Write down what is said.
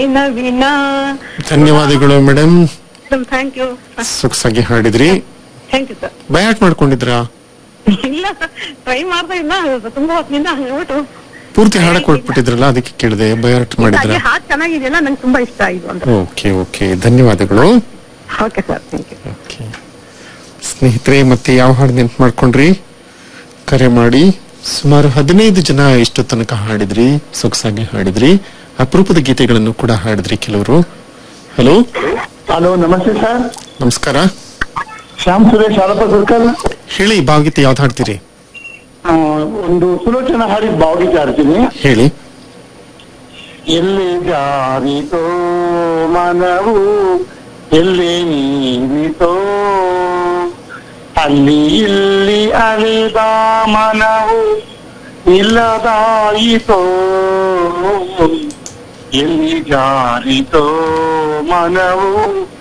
ನವೀನ ಧನ್ಯವಾದಗಳು madam thank you ಸೊಗಸಾಗಿ ಹಾಡಿದ್ರಿ ಥ್ಯಾಂಕ್ ಯು ಸರ್ ಬಯಾಟ್ ಮಾಡ್ಕೊಂಡಿದ್ರಾ ಇಲ್ಲ ಸರ್ ಟ್ರೈ ಮಾಡ್ತಾ ಇಲ್ಲ ತುಂಬಾ ಹೊತ್ತಿನಿಂದ ಹೇಳ್ಬಿಟ್ಟು ಪೂರ್ತಿ ಹಾಡಕ್ ಹೊರಟ್ಬಿಟ್ಟಿದ್ರಲ್ಲ ಅದಕ್ಕೆ ಕೇಳಿದೆ ಬಯಾಟ್ ಮಾಡಿದ್ರ ಹಾಗೆ ಹಾಡ್ ಚೆನ್ನಾಗಿದೆಯಲ್ಲ ನಂಗೆ ತುಂಬಾ ಇಷ್ಟ ಆಯ್ತು ಅಂತ ಓಕೆ ಓಕೆ ಧನ್ಯವಾದಗಳು okay sir thank you okay ಸ್ನೇಹಿತರೆ ಮತ್ತೆ ಯಾವ ಹಾಡು ನೆನ್ಪು ಮಾಡ್ಕೊಂಡ್ರಿ ಕರೆ ಮಾಡಿ ಸುಮಾರು ಹದಿನೈದು ಜನ ಇಷ್ಟು ತನಕ ಹಾಡಿದ್ರಿ ಸೊಗಸಾಗಿ ಹಾಡಿದ್ರಿ ಅಪರೂಪದ ಗೀತೆಗಳನ್ನು ಕೂಡ ಹಾಡಿದ್ರಿ ಕೆಲವರು ಹಲೋ ಹಲೋ ನಮಸ್ತೆ ಸರ್ ನಮಸ್ಕಾರ ಶ್ಯಾಮ್ ಸುರೇಶ್ ಆಲಪ ಸರ್ಕಲ್ ಹೇಳಿ ಭಾವಗೀತೆ ಯಾವ್ದು ಹಾಡ್ತೀರಿ ಆ, ಒಂದು ಸುಲೋಚನ ಹಾಡಿದ ಭಾವಗೀತೆ ಆಡ್ತೀನಿ ಹೇಳಿ ಎಲ್ಲಿ ಜಾರಿತೋ ಮನವು ಎಲ್ಲಿ ನೀರಿತೋ ಅಲ್ಲಿ ಇಲ್ಲಿ ಅಲಿದ ಮನವು ಇಲ್ಲದಾಯಿತೋ ಎಲ್ಲಿ ಜಾರಿತೋ ಮನವು